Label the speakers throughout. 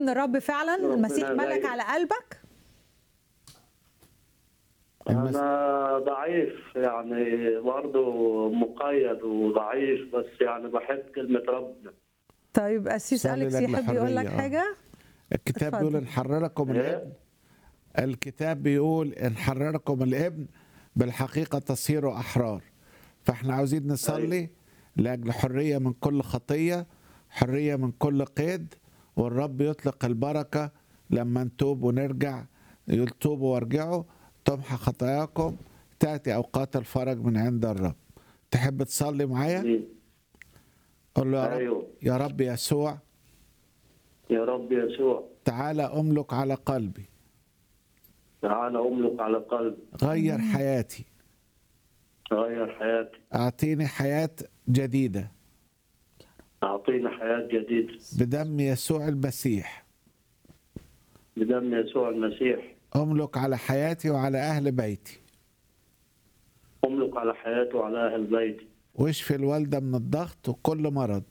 Speaker 1: ان الرب فعلا
Speaker 2: ربنا
Speaker 1: المسيح ملك
Speaker 2: يبارك.
Speaker 1: على قلبك
Speaker 3: المس...
Speaker 2: انا ضعيف يعني برضه مقيد وضعيف بس يعني بحب كلمه ربنا
Speaker 1: طيب اسيس
Speaker 3: صلي
Speaker 1: اليكس
Speaker 3: لأجل
Speaker 1: يحب يقول لك
Speaker 3: الحرية، آه.
Speaker 1: حاجه
Speaker 3: الكتاب
Speaker 1: اتفضل.
Speaker 3: بيقول ان حرركم
Speaker 2: إيه؟
Speaker 3: الابن الكتاب بيقول ان حرركم الابن بالحقيقه تصيروا احرار فاحنا عاوزين نصلي لاجل حريه من كل خطيه حريه من كل قيد والرب يطلق البركه لما نتوب ونرجع يقول توبوا وارجعوا تمحى خطاياكم تاتي اوقات الفرج من عند الرب تحب تصلي معايا قول له يا رب
Speaker 2: ايوه
Speaker 3: يا رب يسوع
Speaker 2: يا رب يسوع
Speaker 3: تعالى املك على قلبي
Speaker 2: تعالى املك على قلبي
Speaker 3: غير حياتي
Speaker 2: غير حياتي
Speaker 3: اعطيني حياه جديده
Speaker 2: اعطينا حياه جديده
Speaker 3: بدم يسوع المسيح
Speaker 2: بدم يسوع المسيح
Speaker 3: املك على حياتي وعلى اهل بيتي
Speaker 2: املك على حياته وعلى اهل بيتي
Speaker 3: واشفي الوالده من الضغط وكل مرض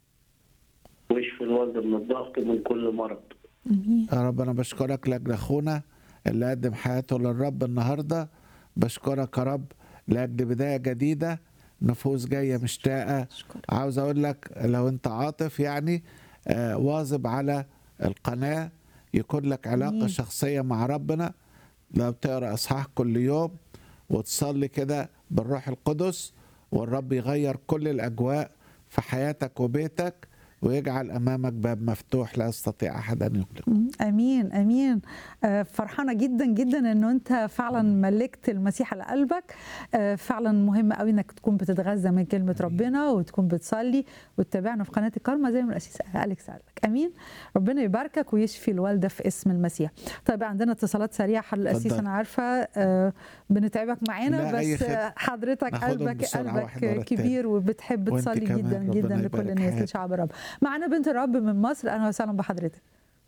Speaker 2: واشفي الولد من الضغط من كل مرض
Speaker 3: يا رب انا بشكرك لاجل اخونا اللي قدم حياته للرب النهارده بشكرك يا رب لاجل بدايه جديده نفوس جايه مشتاقه عاوز اقول لك لو انت عاطف يعني آه، واظب على القناه يكون لك علاقه
Speaker 1: آمين.
Speaker 3: شخصيه مع ربنا لو تقرا اصحاح كل يوم وتصلي كده بالروح القدس والرب يغير كل الاجواء في حياتك وبيتك ويجعل امامك باب مفتوح لا يستطيع احد ان يغلقه
Speaker 1: مم. امين امين آه، فرحانه جدا جدا انه انت فعلا ملكت المسيح على قلبك آه، فعلا مهم قوي انك تكون بتتغذى من كلمه ربنا وتكون بتصلي وتتابعنا في قناه الكرمه زي ما الاسيس اليكس قال لك امين ربنا يباركك ويشفي الوالده في اسم المسيح طيب عندنا اتصالات سريعه حل الاسيس
Speaker 3: اتفضل.
Speaker 1: انا عارفه آه، بنتعبك معانا
Speaker 3: لا، أي
Speaker 1: بس
Speaker 3: خدمة.
Speaker 1: آه، حضرتك
Speaker 3: ناخدهم
Speaker 1: قلبك
Speaker 3: بسرعة واحد ورا
Speaker 1: قلبك
Speaker 3: التاني.
Speaker 1: كبير وبتحب
Speaker 3: وانت
Speaker 1: تصلي
Speaker 3: كمان،
Speaker 1: جدا
Speaker 3: ربنا
Speaker 1: جدا لكل
Speaker 3: يبارك
Speaker 1: الناس
Speaker 3: حياتك.
Speaker 1: لشعب الرب معانا بنت الرب من مصر اهلا وسهلا بحضرتك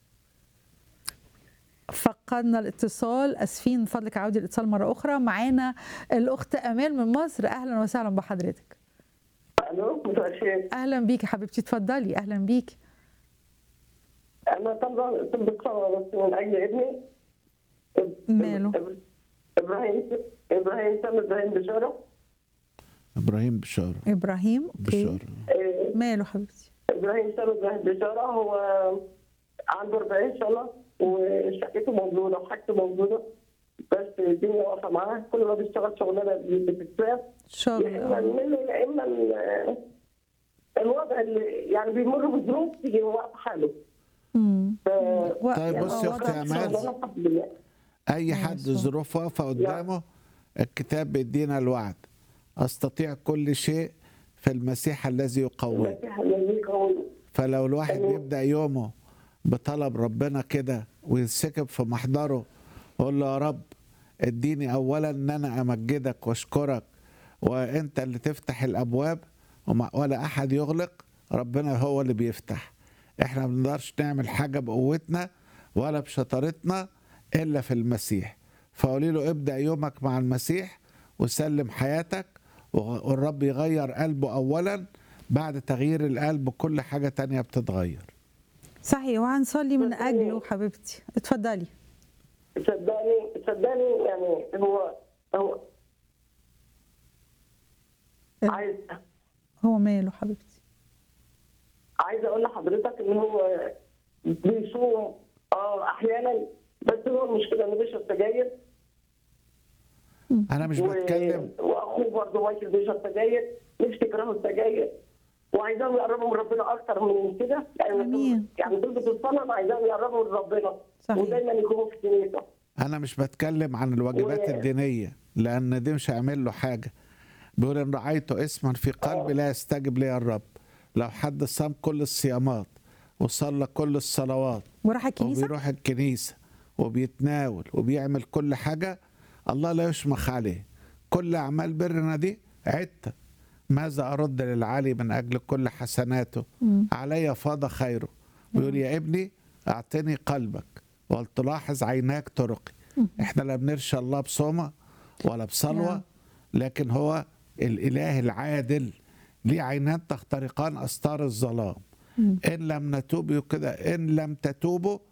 Speaker 1: فقدنا الاتصال اسفين من فضلك عودي الاتصال مره اخرى معانا الاخت امال من مصر اهلا وسهلا بحضرتك
Speaker 4: الو مساء الخير
Speaker 1: اهلا بيكي حبيبتي اتفضلي اهلا بيكي
Speaker 4: انا طالبه طب الصلاه بس من اجل ابني
Speaker 1: ماله؟
Speaker 4: إب- ابراهيم ابراهيم سام ابراهيم بشاره
Speaker 3: ابراهيم بشاره
Speaker 1: ابراهيم اوكي
Speaker 3: بشاره
Speaker 4: إيه،
Speaker 1: ماله حبيبتي
Speaker 4: ابراهيم سام ابراهيم بشاره هو عنده 40 سنه وشقته موجوده وحاجته موجوده بس الدنيا واقفه معاه كل ما بيشتغل شغلانه بتتساب
Speaker 1: شغل
Speaker 4: يا اما
Speaker 1: آه.
Speaker 4: منه يا اما ال- الوضع اللي يعني بيمر بظروف تيجي واقف حاله
Speaker 1: مم.
Speaker 4: ف-
Speaker 1: و-
Speaker 3: طيب
Speaker 1: يعني
Speaker 3: بصي يا
Speaker 1: وضع
Speaker 3: أختي أمال.
Speaker 1: صعب.
Speaker 4: الحمد لله
Speaker 3: اي حد
Speaker 1: يسوع.
Speaker 3: ظروف واقفه قدامه الكتاب بيدينا الوعد استطيع كل شيء في المسيح الذي يقوي
Speaker 4: المسيح الذي قوي
Speaker 3: فلو الواحد
Speaker 4: أمين.
Speaker 3: يبدا يومه بطلب ربنا كده وينسكب في محضره ويقول له يا رب اديني اولا ان انا امجدك واشكرك وانت اللي تفتح الابواب وما- ولا احد يغلق ربنا هو اللي بيفتح احنا ما بنقدرش نعمل حاجه بقوتنا ولا بشطارتنا الا في المسيح فقولي له ابدا يومك مع المسيح وسلم حياتك وغ- والرب يغير قلبه اولا بعد تغيير القلب كل حاجه تانية بتتغير
Speaker 1: صحيح وهنصلي من اجله حبيبتي اتفضلي
Speaker 4: صدقني صدقني يعني هو هو عايز
Speaker 1: هو ماله حبيبتي
Speaker 4: عايز اقول لحضرتك ان هو بيصوم اه احيانا بس هو المشكله انه بيشرب سجاير
Speaker 3: انا مش
Speaker 4: و-
Speaker 3: بتكلم
Speaker 4: واخوه برضه مايكل بيشرب سجاير نفسي يكرهوا السجاير وعايزاهم يقربوا من ربنا اكتر من كده يعني
Speaker 1: أمين.
Speaker 4: يعني دول بتتصنع انا عايزاهم يقربوا من ربنا
Speaker 1: صحيح.
Speaker 4: ودايما يكونوا في الكنيسه
Speaker 3: انا مش بتكلم عن الواجبات
Speaker 4: و-
Speaker 3: الدينيه لان دي مش هيعمل له حاجه بيقول ان رعيت اسما في قلبي لا يستجب لي الرب لو حد صام كل الصيامات وصلى كل الصلوات
Speaker 1: وراح الكنيسه
Speaker 3: وبيروح الكنيسة وبيتناول وبيعمل كل حاجة الله لا يشمخ عليه كل أعمال برنا دي عدة ماذا أرد للعالي من أجل كل حسناته علي فاض خيره ويقول يا ابني أعطني قلبك ولتلاحظ عيناك طرقي احنا لا بنرشى الله بصومة ولا بصلوة
Speaker 1: نعم.
Speaker 3: لكن هو الإله العادل ليه عينان تخترقان أستار الظلام ان لم نتوب كده ان لم تتوبوا